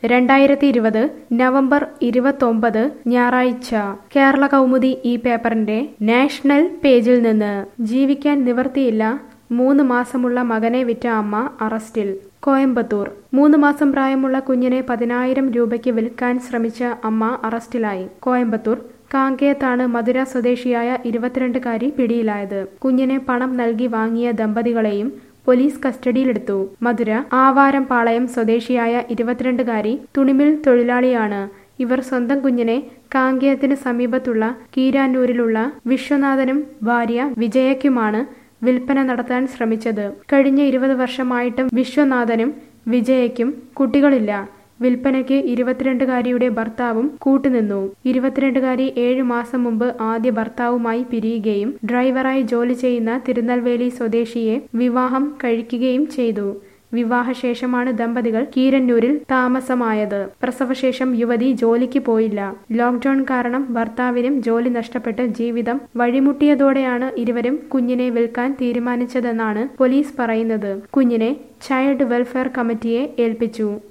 രണ്ടായിരത്തി ഇരുപത് നവംബർ ഇരുപത്തൊമ്പത് ഞായറാഴ്ച കേരള കൗമുദി ഈ പേപ്പറിന്റെ നാഷണൽ പേജിൽ നിന്ന് ജീവിക്കാൻ നിവർത്തിയില്ല മൂന്ന് മാസമുള്ള മകനെ വിറ്റ അമ്മ അറസ്റ്റിൽ കോയമ്പത്തൂർ മൂന്ന് മാസം പ്രായമുള്ള കുഞ്ഞിനെ പതിനായിരം രൂപയ്ക്ക് വിൽക്കാൻ ശ്രമിച്ച അമ്മ അറസ്റ്റിലായി കോയമ്പത്തൂർ കാങ്കയത്താണ് മധുര സ്വദേശിയായ ഇരുപത്തിരണ്ടുകാരി പിടിയിലായത് കുഞ്ഞിനെ പണം നൽകി വാങ്ങിയ ദമ്പതികളെയും പോലീസ് കസ്റ്റഡിയിലെടുത്തു മധുര ആവാരം പാളയം സ്വദേശിയായ ഇരുപത്തിരണ്ടുകാരി തുണിമിൽ തൊഴിലാളിയാണ് ഇവർ സ്വന്തം കുഞ്ഞിനെ കാങ്കയത്തിന് സമീപത്തുള്ള കീരാന്നൂരിലുള്ള വിശ്വനാഥനും ഭാര്യ വിജയയ്ക്കുമാണ് വിൽപ്പന നടത്താൻ ശ്രമിച്ചത് കഴിഞ്ഞ ഇരുപത് വർഷമായിട്ടും വിശ്വനാഥനും വിജയയ്ക്കും കുട്ടികളില്ല വിൽപ്പനയ്ക്ക് ഇരുപത്തിരണ്ടുകാരിയുടെ ഭർത്താവും കൂട്ടുനിന്നു ഇരുപത്തിരണ്ടുകാരി ഏഴു മാസം മുമ്പ് ആദ്യ ഭർത്താവുമായി പിരിയുകയും ഡ്രൈവറായി ജോലി ചെയ്യുന്ന തിരുനെൽവേലി സ്വദേശിയെ വിവാഹം കഴിക്കുകയും ചെയ്തു വിവാഹശേഷമാണ് ദമ്പതികൾ കീരന്നൂരിൽ താമസമായത് പ്രസവശേഷം യുവതി ജോലിക്ക് പോയില്ല ലോക്ക്ഡൌൺ കാരണം ഭർത്താവിനും ജോലി നഷ്ടപ്പെട്ട് ജീവിതം വഴിമുട്ടിയതോടെയാണ് ഇരുവരും കുഞ്ഞിനെ വിൽക്കാൻ തീരുമാനിച്ചതെന്നാണ് പോലീസ് പറയുന്നത് കുഞ്ഞിനെ ചൈൽഡ് വെൽഫെയർ കമ്മിറ്റിയെ ഏൽപ്പിച്ചു